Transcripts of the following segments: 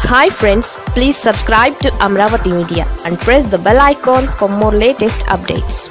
hi friends please subscribe to Amaravati media and press the bell icon for more latest updates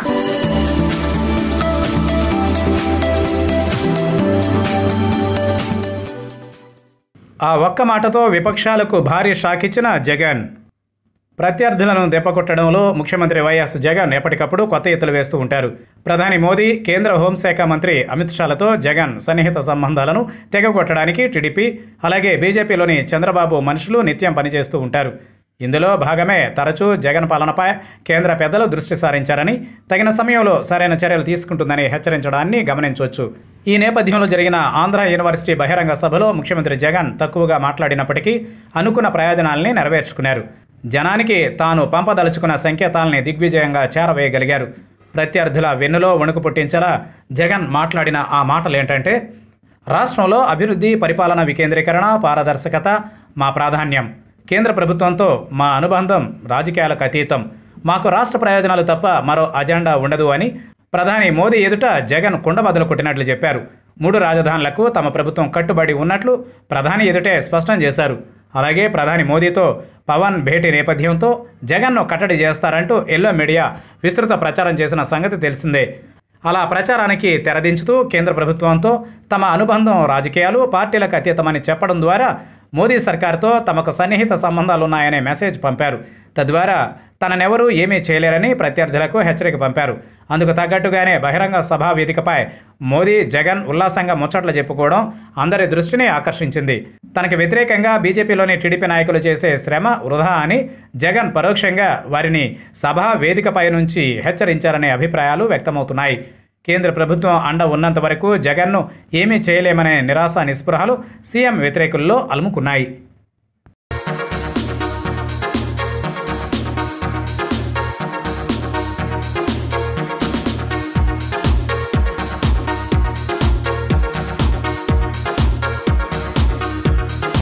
ఆ ఒక్క మాటతో విపక్షాలకు భారీ shock ఇచ్చిన జగన్ ప్రత్యర్థులను దెబ్బకొట్టడంలో ముఖ్యమంత్రి వైఎస్ జగన్ ఎప్పటికప్పుడు కొత్త ఎత్తులు వేస్తూ ఉంటారు ప్రధాని మోదీ కేంద్ర హోంశాఖ మంత్రి అమిత్ షాలతో జగన్ సన్నిహిత సంబంధాలను తెగకొట్టడానికి టీడీపీ అలాగే బీజేపీలోని చంద్రబాబు మనుషులు నిత్యం పనిచేస్తూ ఉంటారు ఇందులో భాగమే తరచూ జగన్ పాలనపై కేంద్ర పెద్దలు దృష్టి సారించారని తగిన సమయంలో సరైన చర్యలు తీసుకుంటుందని హెచ్చరించడాన్ని గమనించవచ్చు ఈ నేపథ్యంలో జరిగిన ఆంధ్ర యూనివర్సిటీ బహిరంగ సభలో ముఖ్యమంత్రి జగన్ తక్కువగా మాట్లాడినప్పటికీ అనుకున్న ప్రయోజనాల్ని నెరవేర్చుకున్నారు జనానికి తాను పంపదలుచుకున్న సంకేతాలని దిగ్విజయంగా చేరవేయగలిగారు ప్రత్యర్థుల వెన్నులో వణుకు పుట్టించేలా జగన్ మాట్లాడిన ఆ మాటలు ఏంటంటే రాష్ట్రంలో అభివృద్ధి పరిపాలన వికేంద్రీకరణ పారదర్శకత మా ప్రాధాన్యం కేంద్ర ప్రభుత్వంతో మా అనుబంధం రాజకీయాలకు అతీతం మాకు రాష్ట్ర ప్రయోజనాలు తప్ప మరో అజెండా ఉండదు అని ప్రధాని మోదీ ఎదుట జగన్ కుండబద్దలు కొట్టినట్లు చెప్పారు మూడు రాజధానులకు తమ ప్రభుత్వం కట్టుబడి ఉన్నట్లు ప్రధాని ఎదుటే స్పష్టం చేశారు అలాగే ప్రధాని మోదీతో పవన్ భేటీ నేపథ్యంతో జగన్ను కట్టడి చేస్తారంటూ ఎల్లో మీడియా విస్తృత ప్రచారం చేసిన సంగతి తెలిసిందే అలా ప్రచారానికి తెరదించుతూ కేంద్ర ప్రభుత్వంతో తమ అనుబంధం రాజకీయాలు పార్టీలకు అతీతమని చెప్పడం ద్వారా మోదీ సర్కార్తో తమకు సన్నిహిత సంబంధాలున్నాయనే మెసేజ్ పంపారు తద్వారా తననెవరూ ఏమీ చేయలేరని ప్రత్యర్థులకు హెచ్చరిక పంపారు అందుకు తగ్గట్టుగానే బహిరంగ సభా వేదికపై మోదీ జగన్ ఉల్లాసంగా ముచ్చట్లు చెప్పుకోవడం అందరి దృష్టిని ఆకర్షించింది తనకి వ్యతిరేకంగా బీజేపీలోని టీడీపీ నాయకులు చేసే శ్రమ వృధా అని జగన్ పరోక్షంగా వారిని సభా వేదికపై నుంచి హెచ్చరించారనే అభిప్రాయాలు వ్యక్తమవుతున్నాయి కేంద్ర ప్రభుత్వం అండ ఉన్నంత వరకు జగన్ను ఏమీ చేయలేమనే నిరాశ నిస్పృహలు సీఎం వ్యతిరేకుల్లో అలుముకున్నాయి